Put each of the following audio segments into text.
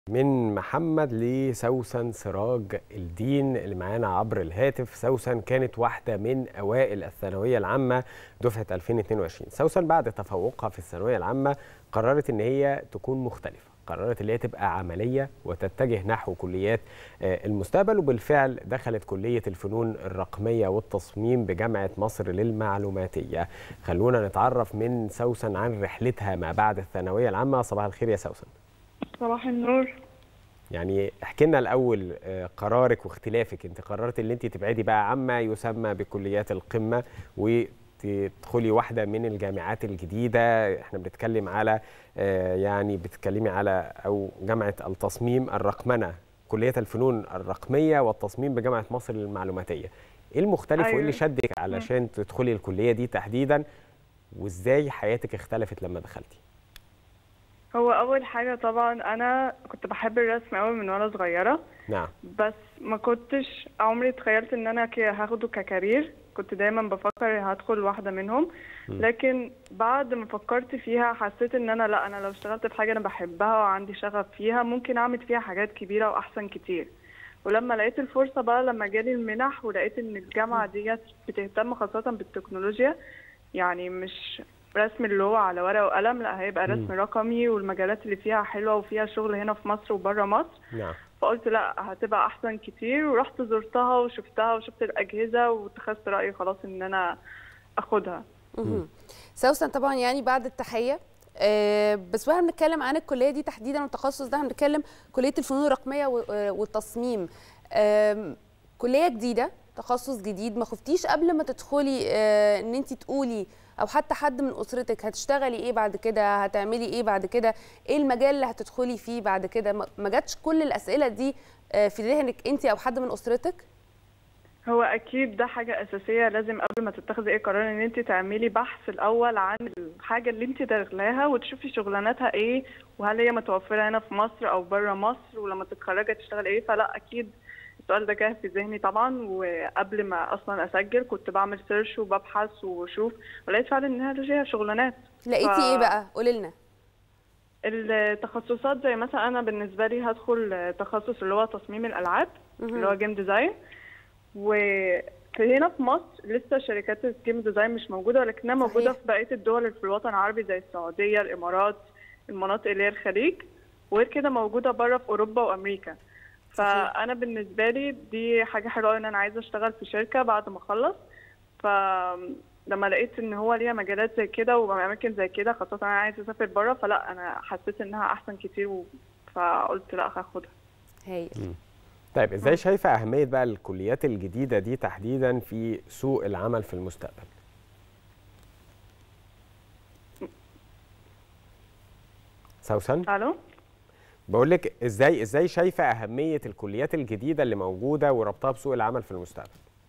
من محمد لسوسن سراج الدين اللي معانا عبر الهاتف سوسن كانت واحدة من أوائل الثانوية العامة دفعة 2022 سوسن بعد تفوقها في الثانوية العامة قررت إن هي تكون مختلفة قررت ان هي تبقى عمليه وتتجه نحو كليات المستقبل وبالفعل دخلت كليه الفنون الرقميه والتصميم بجامعه مصر للمعلوماتيه. خلونا نتعرف من سوسن عن رحلتها ما بعد الثانويه العامه صباح الخير يا سوسن. صباح النور يعني احكي لنا الاول قرارك واختلافك انت قررت ان انت تبعدي بقى عما يسمى بكليات القمه و تدخلي واحدة من الجامعات الجديدة احنا بنتكلم على يعني بتتكلمي على أو جامعة التصميم الرقمنة كلية الفنون الرقمية والتصميم بجامعة مصر للمعلوماتية ايه المختلف أيوة. وايه اللي شدك علشان تدخلي الكلية دي تحديدا وازاي حياتك اختلفت لما دخلتي هو اول حاجه طبعا انا كنت بحب الرسم قوي من وانا صغيره نعم بس ما كنتش عمري تخيلت ان انا هاخده ككارير كنت دايما بفكر هدخل واحده منهم لكن بعد ما فكرت فيها حسيت ان انا لا انا لو اشتغلت في حاجه انا بحبها وعندي شغف فيها ممكن اعمل فيها حاجات كبيره واحسن كتير ولما لقيت الفرصه بقى لما جالي المنح ولقيت ان الجامعه ديت بتهتم خاصه بالتكنولوجيا يعني مش رسم اللي هو على ورقه وقلم لا هيبقى رسم م. رقمي والمجالات اللي فيها حلوه وفيها شغل هنا في مصر وبره مصر نعم فقلت لا هتبقى احسن كتير ورحت زرتها وشفتها وشفت الاجهزه واتخذت رايي خلاص ان انا اخدها سوسن طبعا يعني بعد التحيه أه بس واحنا بنتكلم عن الكليه دي تحديدا والتخصص ده بنتكلم كليه الفنون الرقميه والتصميم أه كليه جديده تخصص جديد ما خفتيش قبل ما تدخلي أه ان انت تقولي او حتى حد من اسرتك هتشتغلي ايه بعد كده هتعملي ايه بعد كده ايه المجال اللي هتدخلي فيه بعد كده ما جاتش كل الاسئله دي في ذهنك انت او حد من اسرتك هو اكيد ده حاجه اساسيه لازم قبل ما تتخذي اي قرار ان انت تعملي بحث الاول عن الحاجه اللي انت داخلاها وتشوفي شغلانتها ايه وهل هي متوفره هنا في مصر او بره مصر ولما تتخرجي تشتغل ايه فلا اكيد السؤال ده جه في ذهني طبعا وقبل ما اصلا اسجل كنت بعمل سيرش وببحث واشوف ولقيت فعلا انها ليها شغلانات لقيتي ف... ايه بقى قولي لنا التخصصات زي مثلا انا بالنسبه لي هدخل تخصص اللي هو تصميم الالعاب اللي هو جيم ديزاين وهنا في مصر لسه شركات الجيم ديزاين مش موجوده ولكنها موجوده في بقيه الدول اللي في الوطن العربي زي السعوديه الامارات المناطق اللي هي الخليج وغير كده موجوده بره في اوروبا وامريكا فانا بالنسبه لي دي حاجه حلوه ان انا عايزه اشتغل في شركه بعد ما اخلص فلما لقيت ان هو ليها مجالات زي كده واماكن زي كده خاصه انا عايزه اسافر بره فلا انا حسيت انها احسن كتير و... فقلت لا هاخدها هايل طيب ازاي شايفه اهميه بقى الكليات الجديده دي تحديدا في سوق العمل في المستقبل سوسن الو بقول لك ازاي ازاي شايفه اهميه الكليات الجديده اللي موجوده وربطها بسوق العمل في المستقبل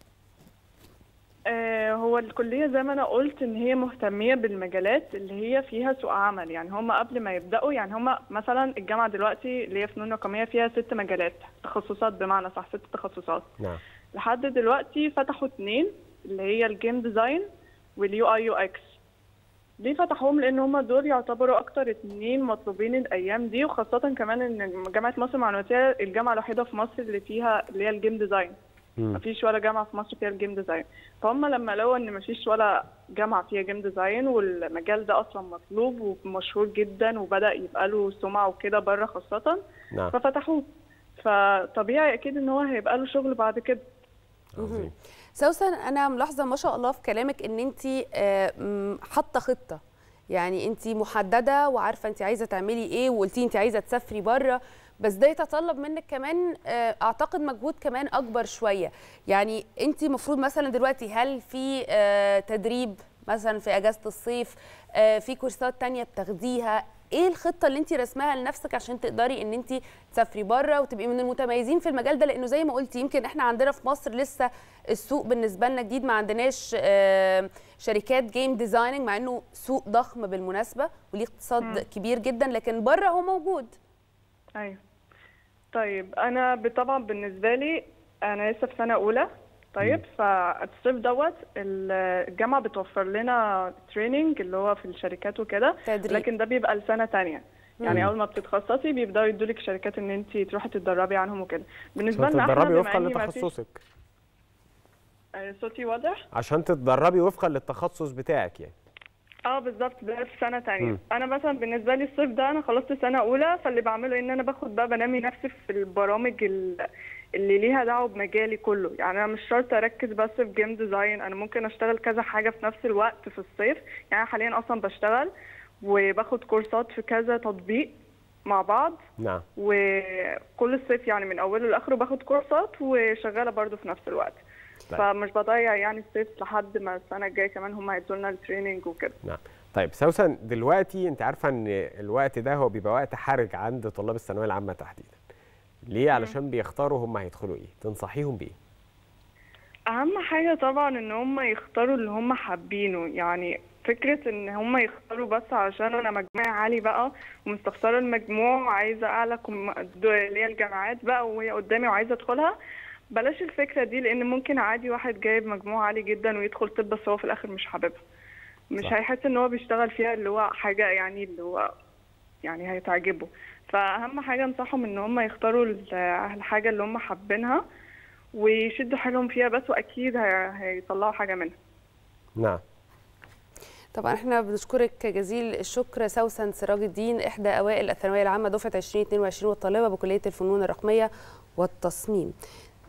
آه هو الكليه زي ما انا قلت ان هي مهتميه بالمجالات اللي هي فيها سوق عمل يعني هم قبل ما يبداوا يعني هم مثلا الجامعه دلوقتي اللي هي فنون رقميه فيها ست مجالات تخصصات بمعنى صح ست تخصصات نعم لحد دلوقتي فتحوا اثنين اللي هي الجيم ديزاين واليو اي يو اكس ليه فتحوهم لان هم دول يعتبروا اكتر اتنين مطلوبين الايام دي وخاصه كمان ان جامعه مصر المعلوماتيه الجامعه الوحيده في مصر اللي فيها اللي هي الجيم ديزاين مفيش ولا جامعه في مصر فيها الجيم ديزاين فهم لما لقوا ان مفيش ولا جامعه فيها جيم ديزاين والمجال ده اصلا مطلوب ومشهور جدا وبدا يبقى له سمعه وكده بره خاصه نعم. ففتحوه فطبيعي اكيد ان هو هيبقى له شغل بعد كده سوسن انا ملاحظه ما شاء الله في كلامك ان انت حاطه خطه يعني انت محدده وعارفه انت عايزه تعملي ايه وقلتي انت عايزه تسافري بره بس ده يتطلب منك كمان اعتقد مجهود كمان اكبر شويه يعني انت المفروض مثلا دلوقتي هل في تدريب مثلا في اجازه الصيف في كورسات تانية بتاخديها ايه الخطه اللي انت رسمها لنفسك عشان تقدري ان انت تسافري بره وتبقي من المتميزين في المجال ده لانه زي ما قلتي يمكن احنا عندنا في مصر لسه السوق بالنسبه لنا جديد ما عندناش شركات جيم ديزايننج مع انه سوق ضخم بالمناسبه وليه اقتصاد م. كبير جدا لكن بره هو موجود ايوه طيب انا طبعا بالنسبه لي انا لسه في سنه اولى طيب فالصيف دوت الجامعه بتوفر لنا تريننج اللي هو في الشركات وكده تدريب. لكن ده بيبقى لسنه تانية يعني اول ما بتتخصصي بيبداوا يدولك شركات ان انت تروحي تتدربي عنهم وكده بالنسبه عشان لنا احنا تتدربي بما وفقا اني ما فيش لتخصصك آه، صوتي واضح عشان تتدربي وفقا للتخصص بتاعك يعني اه بالظبط بدات في سنه تانية مم. انا مثلا بالنسبه لي الصيف ده انا خلصت سنه اولى فاللي بعمله ان انا باخد بقى بنمي نفسي في البرامج ال- اللي ليها دعوه بمجالي كله يعني انا مش شرط اركز بس في جيم ديزاين انا ممكن اشتغل كذا حاجه في نفس الوقت في الصيف يعني أنا حاليا اصلا بشتغل وباخد كورسات في كذا تطبيق مع بعض نعم وكل الصيف يعني من اوله لاخره باخد كورسات وشغاله برضو في نفس الوقت طيب. فمش بضيع يعني الصيف لحد ما السنه الجايه كمان هم هيدوا لنا التريننج وكده نعم طيب سوسن دلوقتي انت عارفه ان الوقت ده هو بيبقى وقت حرج عند طلاب الثانويه العامه تحديدا ليه علشان بيختاروا هم هيدخلوا ايه تنصحيهم بايه اهم حاجه طبعا ان هم يختاروا اللي هم حابينه يعني فكره ان هم يختاروا بس عشان انا مجموعي عالي بقى ومستخسره المجموع وعايزه اعلى كم- دو- اللي هي الجامعات بقى وهي قدامي وعايزه ادخلها بلاش الفكره دي لان ممكن عادي واحد جايب مجموع عالي جدا ويدخل طب بس هو في الاخر مش حاببها مش صح. هيحس ان هو بيشتغل فيها اللي هو حاجه يعني اللي هو يعني هيتعجبه فاهم حاجه انصحهم ان هم يختاروا ال- الحاجه اللي هم حابينها ويشدوا حيلهم فيها بس واكيد هي- هيطلعوا حاجه منها نعم طبعا احنا بنشكرك جزيل الشكر سوسن سراج الدين احدى اوائل الثانويه العامه دفعه 2022 والطالبه بكليه الفنون الرقميه والتصميم